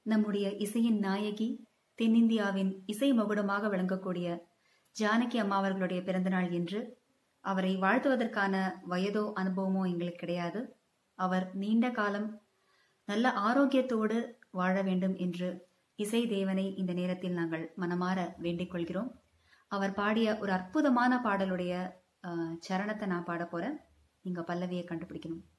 நம்முடைய இசையின் நாயகி தென்னிந்தியாவின் இசை மகுடமாக விளங்கக்கூடிய ஜானகி அம்மா அவர்களுடைய பிறந்தநாள் என்று அவரை வாழ்த்துவதற்கான வயதோ அனுபவமோ எங்களுக்கு கிடையாது அவர் நீண்ட காலம் நல்ல ஆரோக்கியத்தோடு வாழ வேண்டும் என்று இசை தேவனை இந்த நேரத்தில் நாங்கள் மனமாற வேண்டிக் கொள்கிறோம் அவர் பாடிய ஒரு அற்புதமான பாடலுடைய அஹ், சரணத்தை நான் பாட போறேன் நீங்க பல்லவியை கண்டுபிடிக்கணும்